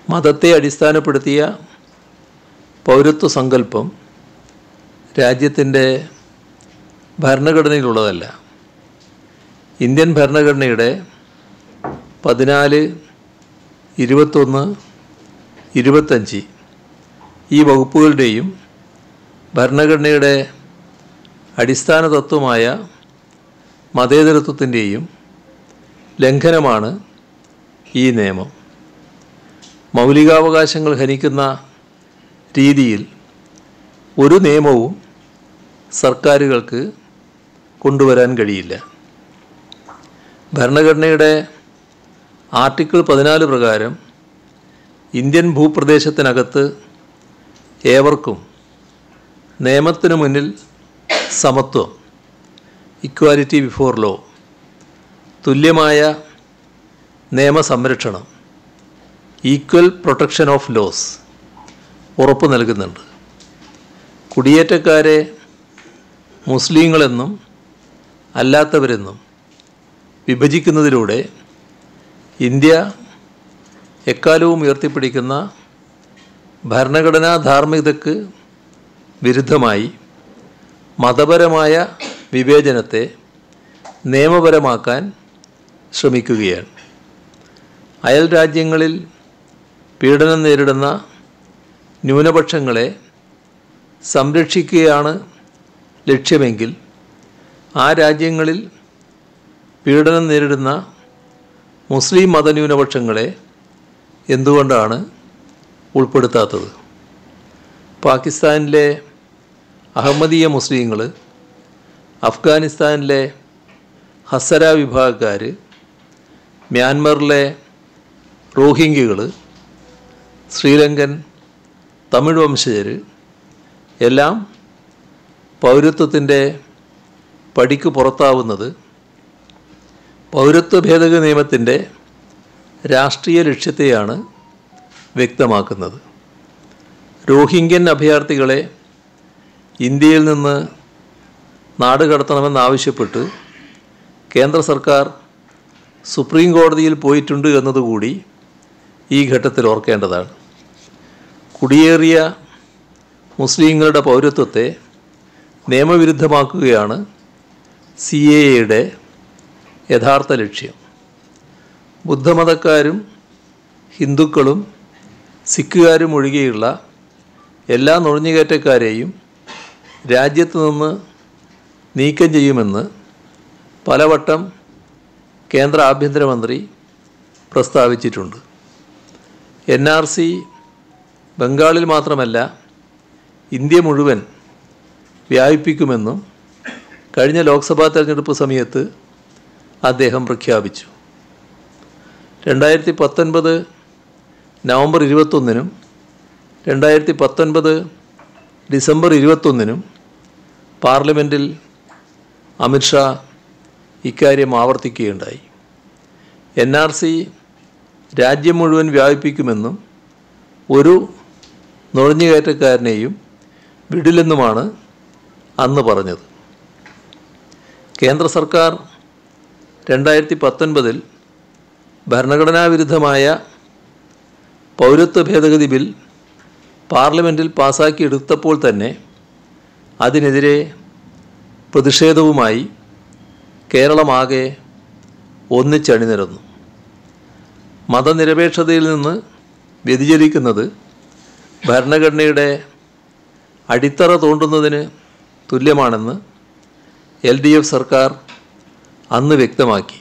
മതത്തെ അടിസ്ഥാനപ്പെടുത്തിയ പൗരത്വ സങ്കല്പം രാജ്യത്തിൻ്റെ ഭരണഘടനയിലുള്ളതല്ല ഇന്ത്യൻ ഭരണഘടനയുടെ പതിനാല് ഇരുപത്തൊന്ന് ഇരുപത്തഞ്ച് ഈ വകുപ്പുകളുടെയും ഭരണഘടനയുടെ അടിസ്ഥാന തത്വമായ മതേതരത്വത്തിൻ്റെയും ലംഘനമാണ് ഈ നിയമം മൗലികാവകാശങ്ങൾ ഹനിക്കുന്ന രീതിയിൽ ഒരു നിയമവും സർക്കാരുകൾക്ക് കൊണ്ടുവരാൻ കഴിയില്ല ഭരണഘടനയുടെ ആർട്ടിക്കിൾ പതിനാല് പ്രകാരം ഇന്ത്യൻ ഭൂപ്രദേശത്തിനകത്ത് ഏവർക്കും നിയമത്തിനു മുന്നിൽ സമത്വം ഇക്വാലിറ്റി ബിഫോർ ലോ തുല്യമായ നിയമസംരക്ഷണം ഈക്വൽ പ്രൊട്ടക്ഷൻ ഓഫ് ലോസ് ഉറപ്പു നൽകുന്നുണ്ട് കുടിയേറ്റക്കാരെ മുസ്ലിങ്ങളെന്നും അല്ലാത്തവരെന്നും വിഭജിക്കുന്നതിലൂടെ ഇന്ത്യ എക്കാലവും ഉയർത്തിപ്പിടിക്കുന്ന ഭരണഘടനാ ധാർമ്മികതയ്ക്ക് വിരുദ്ധമായി മതപരമായ വിവേചനത്തെ നിയമപരമാക്കാൻ ശ്രമിക്കുകയാണ് അയൽ രാജ്യങ്ങളിൽ പീഡനം നേരിടുന്ന ന്യൂനപക്ഷങ്ങളെ സംരക്ഷിക്കുകയാണ് ലക്ഷ്യമെങ്കിൽ ആ രാജ്യങ്ങളിൽ പീഡനം നേരിടുന്ന മുസ്ലിം മതന്യൂനപക്ഷങ്ങളെ എന്തുകൊണ്ടാണ് ഉൾപ്പെടുത്താത്തത് പാകിസ്ഥാനിലെ അഹമ്മദീയ മുസ്ലിങ്ങൾ അഫ്ഗാനിസ്ഥാനിലെ ഹസര വിഭാഗക്കാർ മ്യാൻമറിലെ റോഹിംഗ്യകൾ ശ്രീലങ്കൻ തമിഴ് വംശജർ എല്ലാം പൗരത്വത്തിൻ്റെ പടിക്ക് പുറത്താവുന്നത് പൗരത്വ ഭേദഗതി നിയമത്തിൻ്റെ രാഷ്ട്രീയ ലക്ഷ്യത്തെയാണ് വ്യക്തമാക്കുന്നത് റോഹിംഗ്യൻ അഭയാർത്ഥികളെ ഇന്ത്യയിൽ നിന്ന് നാട് കടത്തണമെന്നാവശ്യപ്പെട്ട് കേന്ദ്ര സർക്കാർ സുപ്രീം കോടതിയിൽ പോയിട്ടുണ്ട് എന്നതുകൂടി ഈ ഘട്ടത്തിൽ ഓർക്കേണ്ടതാണ് കുടിയേറിയ മുസ്ലിങ്ങളുടെ പൗരത്വത്തെ നിയമവിരുദ്ധമാക്കുകയാണ് സി എ എയുടെ യഥാർത്ഥ ലക്ഷ്യം ബുദ്ധമതക്കാരും ഹിന്ദുക്കളും സിഖുകാരും ഒഴികെയുള്ള എല്ലാ നുഴഞ്ഞുകയറ്റക്കാരെയും രാജ്യത്ത് നിന്ന് നീക്കം ചെയ്യുമെന്ന് പലവട്ടം കേന്ദ്ര ആഭ്യന്തരമന്ത്രി പ്രസ്താവിച്ചിട്ടുണ്ട് എൻ ആർ സി ബംഗാളിൽ മാത്രമല്ല ഇന്ത്യ മുഴുവൻ വ്യാപിപ്പിക്കുമെന്നും കഴിഞ്ഞ ലോക്സഭാ തെരഞ്ഞെടുപ്പ് സമയത്ത് അദ്ദേഹം പ്രഖ്യാപിച്ചു രണ്ടായിരത്തി പത്തൊൻപത് നവംബർ ഇരുപത്തൊന്നിനും രണ്ടായിരത്തി പത്തൊൻപത് ഡിസംബർ ഇരുപത്തൊന്നിനും പാർലമെൻറ്റിൽ അമിത്ഷാ ഇക്കാര്യം ആവർത്തിക്കുകയുണ്ടായി എൻ ആർ സി രാജ്യം മുഴുവൻ വ്യാപിപ്പിക്കുമെന്നും ഒരു നുഴഞ്ഞുകയറ്റക്കാരനെയും വിടില്ലെന്നുമാണ് അന്ന് പറഞ്ഞത് കേന്ദ്ര സർക്കാർ രണ്ടായിരത്തി പത്തൊൻപതിൽ ഭരണഘടനാ വിരുദ്ധമായ പൗരത്വ ഭേദഗതി ബിൽ പാർലമെൻറ്റിൽ പാസാക്കിയെടുത്തപ്പോൾ തന്നെ അതിനെതിരെ പ്രതിഷേധവുമായി കേരളമാകെ ഒന്നിച്ചണിനിരന്നു മതനിരപേക്ഷതയിൽ നിന്ന് വ്യതിചലിക്കുന്നത് ഭരണഘടനയുടെ അടിത്തറ തോണ്ടുന്നതിന് തുല്യമാണെന്ന് എൽ ഡി എഫ് സർക്കാർ അന്ന് വ്യക്തമാക്കി